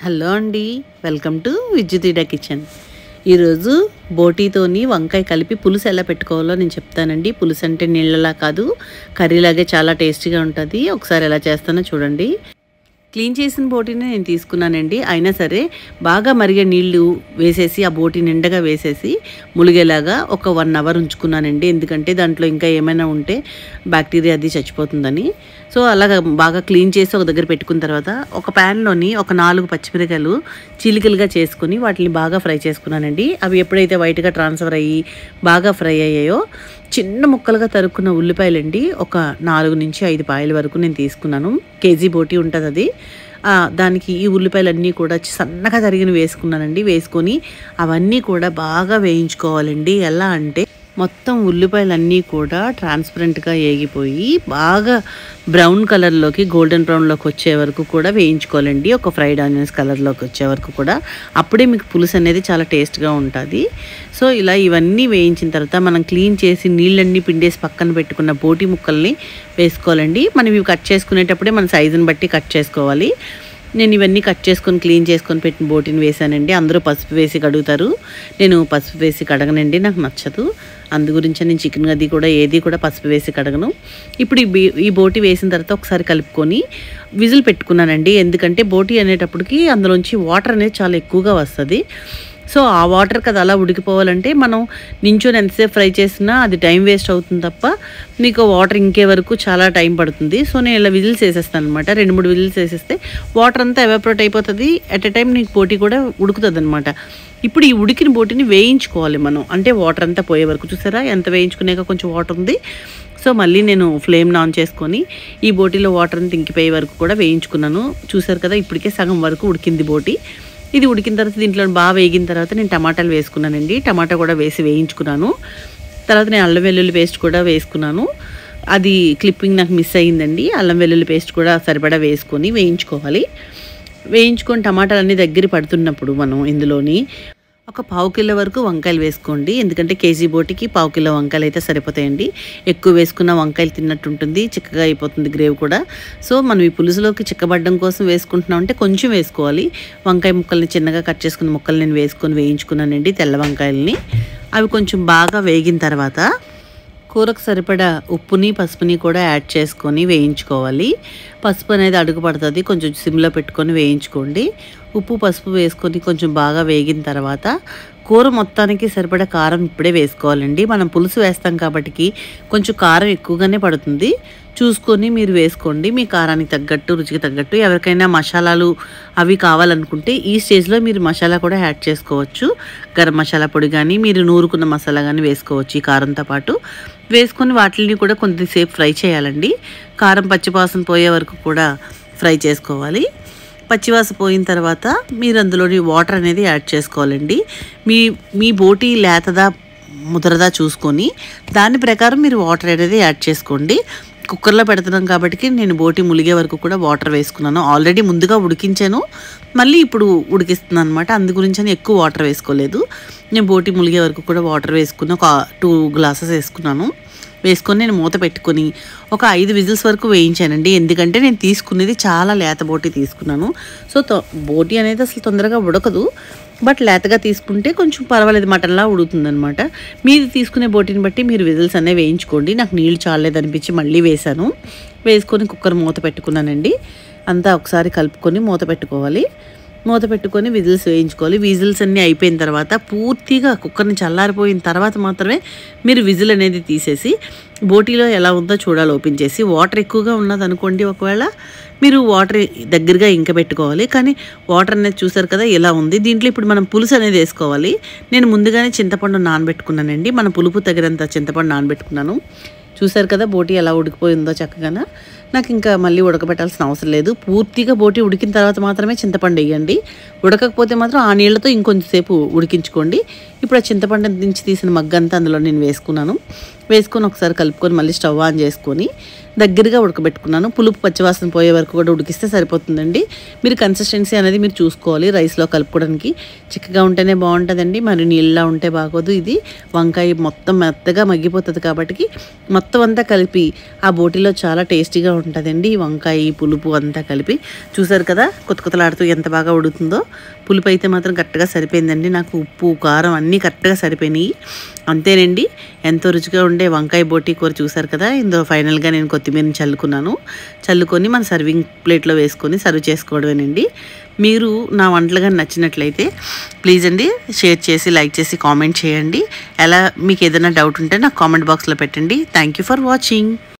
hello అండి welcome to విద్యుతీడ kitchen ఈరోజు బోటీతోని వంకాయ కలిపి పులుసు ఎలా పెట్టుకోవాలో నేను చెప్తానండి పులుసు అంటే నీళ్ళలా కాదు కర్రీలాగే చాలా టేస్టీగా ఉంటుంది ఒకసారి ఎలా చేస్తానో చూడండి క్లీన్ చేసిన బోటీని నేను తీసుకున్నానండి అయినా సరే బాగా మరిగే నీళ్లు వేసేసి ఆ బోటీ నిండగా వేసేసి ములిగేలాగా ఒక వన్ అవర్ ఉంచుకున్నానండి ఎందుకంటే దాంట్లో ఇంకా ఏమైనా ఉంటే బ్యాక్టీరియా అది చచ్చిపోతుందని సో అలాగ బాగా క్లీన్ చేసి ఒక దగ్గర పెట్టుకున్న తర్వాత ఒక ప్యాన్లోని ఒక నాలుగు పచ్చిమిరకాయలు చీలికలుగా చేసుకుని వాటిని బాగా ఫ్రై చేసుకున్నానండి అవి ఎప్పుడైతే వైట్గా ట్రాన్స్ఫర్ అయ్యి బాగా ఫ్రై అయ్యాయో చిన్న ముక్కలుగా తరుక్కున్న ఉల్లిపాయలండి ఒక నాలుగు నుంచి ఐదు పాయల వరకు నేను తీసుకున్నాను కేజీ బోటి ఉంటుంది అది ఆ, దానికి ఈ ఉల్లిపాయలన్నీ కూడా చి- సన్నగా తరిగిన వేసుకున్నానండి వేసుకొని అవన్నీ కూడా బాగా వేయించుకోవాలండి ఎలా అంటే మొత్తం ఉల్లిపాయలన్నీ కూడా ట్రాన్స్పరెంట్గా ఏగిపోయి బాగా బ్రౌన్ కలర్లోకి గోల్డెన్ బ్రౌన్లోకి వచ్చే వరకు కూడా వేయించుకోవాలండి ఒక ఫ్రైడ్ ఆనియన్స్ కలర్లోకి వచ్చే వరకు కూడా అప్పుడే మీకు పులుసు అనేది చాలా టేస్ట్గా ఉంటుంది సో ఇలా ఇవన్నీ వేయించిన తర్వాత మనం క్లీన్ చేసి నీళ్ళన్నీ పిండేసి పక్కన పెట్టుకున్న బోటి ముక్కల్ని వేసుకోవాలండి మనం ఇవి కట్ చేసుకునేటప్పుడే మన సైజుని బట్టి కట్ చేసుకోవాలి నేను ఇవన్నీ కట్ చేసుకొని క్లీన్ చేసుకొని పెట్టిన బోటిని వేసానండి అందరూ పసుపు వేసి కడుగుతారు నేను పసుపు వేసి కడగనండి నాకు నచ్చదు అందు గురించి నేను చికెన్ అది కూడా ఏది కూడా పసుపు వేసి కడగను ఇప్పుడు ఈ బీ- ఈ బోటి వేసిన తర్వాత ఒకసారి కలుపుకొని విజిల్ పెట్టుకున్నానండి ఎందుకంటే బోటి అనేటప్పటికి అందులోంచి వాటర్ అనేది చాలా ఎక్కువగా వస్తుంది సో ఆ వాటర్ కదా అలా ఉడికిపోవాలంటే మనం నించొని ఎంతసేపు ఫ్రై చేసినా అది టైం వేస్ట్ అవుతుంది తప్ప మీకు వాటర్ ఇంకే వరకు చాలా టైం పడుతుంది సో నేను ఇలా విజిల్స్ వేసేస్తాను అనమాట రెండు మూడు విజిల్స్ వేసేస్తే వాటర్ అంతా ఎవాపరేట్ అయిపోతుంది అట్ ఎ టైం నీకు బోటి కూడా ఉడుకుతుంది అనమాట ఇప్పుడు ఈ ఉడికిన బోటిని వేయించుకోవాలి మనం అంటే వాటర్ అంతా పోయే వరకు చూసారా ఎంత వేయించుకునేక కొంచెం వాటర్ ఉంది సో మళ్ళీ నేను ఫ్లేమ్ ఆన్ చేసుకొని ఈ బోటీలో వాటర్ అంతా ఇంకిపోయే వరకు కూడా వేయించుకున్నాను చూసారు కదా ఇప్పటికే సగం వరకు ఉడికింది బోటి ఇది ఉడికిన తర్వాత దీంట్లో బాగా వేగిన తర్వాత నేను టమాటాలు వేసుకున్నానండి టమాటా కూడా వేసి వేయించుకున్నాను తర్వాత నేను అల్లం వెల్లుల్లి పేస్ట్ కూడా వేసుకున్నాను అది క్లిప్పింగ్ నాకు మిస్ అయ్యిందండి అల్లం వెల్లుల్లి పేస్ట్ కూడా సరిపడా వేసుకొని వేయించుకోవాలి వేయించుకొని టమాటాలు అన్నీ దగ్గర పడుతున్నప్పుడు మనం ఇందులోని ఒక పావు కిలో వరకు వంకాయలు వేసుకోండి ఎందుకంటే కేజీ బోటికి పావు కిలో వంకాయలు అయితే సరిపోతాయండి ఎక్కువ వేసుకున్న వంకాయలు తిన్నట్టు ఉంటుంది చిక్కగా అయిపోతుంది గ్రేవ్ కూడా సో మనం ఈ పులుసులోకి చిక్కబడ్డం కోసం వేసుకుంటున్నాం అంటే కొంచెం వేసుకోవాలి వంకాయ ముక్కల్ని చిన్నగా కట్ చేసుకున్న ముక్కలు నేను వేసుకొని వేయించుకున్నానండి తెల్ల వంకాయల్ని అవి కొంచెం బాగా వేగిన తర్వాత కూరకు సరిపడా ఉప్పుని పసుపుని కూడా యాడ్ చేసుకొని వేయించుకోవాలి పసుపు అనేది అడుగు పడుతుంది కొంచెం సిమ్లో పెట్టుకొని వేయించుకోండి ఉప్పు పసుపు వేసుకొని కొంచెం బాగా వేగిన తర్వాత కూర మొత్తానికి సరిపడా కారం ఇప్పుడే వేసుకోవాలండి మనం పులుసు వేస్తాం కాబట్టి కొంచెం కారం ఎక్కువగానే పడుతుంది చూసుకొని మీరు వేసుకోండి మీ కారానికి తగ్గట్టు రుచికి తగ్గట్టు ఎవరికైనా మసాలాలు అవి కావాలనుకుంటే ఈ స్టేజ్లో మీరు మసాలా కూడా యాడ్ చేసుకోవచ్చు గరం మసాలా పొడి కానీ మీరు నూరుకున్న మసాలా కానీ వేసుకోవచ్చు ఈ కారంతో పాటు వేసుకొని వాటిని కూడా కొద్దిసేపు ఫ్రై చేయాలండి కారం పచ్చివాసన పోయే వరకు కూడా ఫ్రై చేసుకోవాలి పచ్చివాసన పోయిన తర్వాత మీరు అందులోని వాటర్ అనేది యాడ్ చేసుకోవాలండి మీ మీ బోటి లేతదా ముదరదా చూసుకొని దాని ప్రకారం మీరు వాటర్ అనేది యాడ్ చేసుకోండి కుక్కర్లో పెడుతున్నాం కాబట్టి నేను బోటి ములిగే వరకు కూడా వాటర్ వేసుకున్నాను ఆల్రెడీ ముందుగా ఉడికించాను మళ్ళీ ఇప్పుడు ఉడికిస్తున్నాను అనమాట అందు గురించి అని ఎక్కువ వాటర్ వేసుకోలేదు నేను బోటి ములిగే వరకు కూడా వాటర్ వేసుకుని ఒక టూ గ్లాసెస్ వేసుకున్నాను వేసుకొని నేను మూత పెట్టుకొని ఒక ఐదు విజిల్స్ వరకు వేయించానండి ఎందుకంటే నేను తీసుకునేది చాలా లేత బోటి తీసుకున్నాను సో తొ- బోటి అనేది అసలు తొందరగా ఉడకదు బట్ లేతగా తీసుకుంటే కొంచెం పర్వాలేదు మటన్లా ఉడుకుతుందనమాట మీరు తీసుకునే బోటిని బట్టి మీరు విజిల్స్ అనేవి వేయించుకోండి నాకు నీళ్ళు చాలేదు అనిపించి మళ్ళీ వేశాను వేసుకొని కుక్కర్ మూత పెట్టుకున్నానండి అంతా ఒకసారి కలుపుకొని మూత పెట్టుకోవాలి మూత పెట్టుకొని విజిల్స్ వేయించుకోవాలి విజిల్స్ అన్నీ అయిపోయిన తర్వాత పూర్తిగా కుక్కర్ని చల్లారిపోయిన తర్వాత మాత్రమే మీరు విజిల్ అనేది తీసేసి బోటీలో ఎలా ఉందో చూడాలి ఓపెన్ చేసి వాటర్ ఎక్కువగా ఉన్నది అనుకోండి ఒకవేళ మీరు వాటర్ దగ్గరగా ఇంక పెట్టుకోవాలి కానీ వాటర్ అనేది చూసారు కదా ఇలా ఉంది దీంట్లో ఇప్పుడు మనం పులుసు అనేది వేసుకోవాలి నేను ముందుగానే చింతపండు నానబెట్టుకున్నానండి మన పులుపు తగినంత చింతపండు నానబెట్టుకున్నాను చూసారు కదా బోటి ఎలా ఉడికిపోయిందో చక్కగా నాకు ఇంకా మళ్ళీ ఉడకబెట్టాల్సిన అవసరం లేదు పూర్తిగా బోటి ఉడికిన తర్వాత మాత్రమే చింతపండు వేయండి ఉడకకపోతే మాత్రం ఆ నీళ్ళతో ఇంకొంచెంసేపు ఉడికించుకోండి ఇప్పుడు ఆ చింతపండు నుంచి తీసిన మగ్గంతా అందులో నేను వేసుకున్నాను వేసుకొని ఒకసారి కలుపుకొని మళ్ళీ స్టవ్ ఆన్ చేసుకొని దగ్గరగా ఉడకబెట్టుకున్నాను పులుపు పచ్చివాసన పోయే వరకు కూడా ఉడికిస్తే సరిపోతుందండి మీరు కన్సిస్టెన్సీ అనేది మీరు చూసుకోవాలి రైస్లో కలుపుకోవడానికి చిక్కగా ఉంటేనే బాగుంటుందండి మరి నీళ్ళలా ఉంటే బాగోదు ఇది వంకాయ మొత్తం మెత్తగా మగ్గిపోతుంది కాబట్టి మొత్తం అంతా కలిపి ఆ బోటీలో చాలా టేస్టీగా ఉంటుందండి ఈ వంకాయ ఈ పులుపు అంతా కలిపి చూసారు కదా కొత్త కొత్తలాడుతూ ఎంత బాగా ఉడుకుతుందో పులుపు అయితే మాత్రం కరెక్ట్గా సరిపోయిందండి నాకు ఉప్పు కారం అన్నీ కరెక్ట్గా సరిపోయినాయి అంతేనండి ఎంతో రుచిగా ఉండే వంకాయ బోటీ కూర చూసారు కదా ఇందులో ఫైనల్గా నేను కొత్తిమీరని చల్లుకున్నాను చల్లుకొని మన సర్వింగ్ ప్లేట్లో వేసుకొని సర్వ్ చేసుకోవడమేనండి మీరు నా వంటలుగా నచ్చినట్లయితే ప్లీజ్ అండి షేర్ చేసి లైక్ చేసి కామెంట్ చేయండి ఎలా మీకు ఏదైనా డౌట్ ఉంటే నాకు కామెంట్ బాక్స్లో పెట్టండి థ్యాంక్ యూ ఫర్ వాచింగ్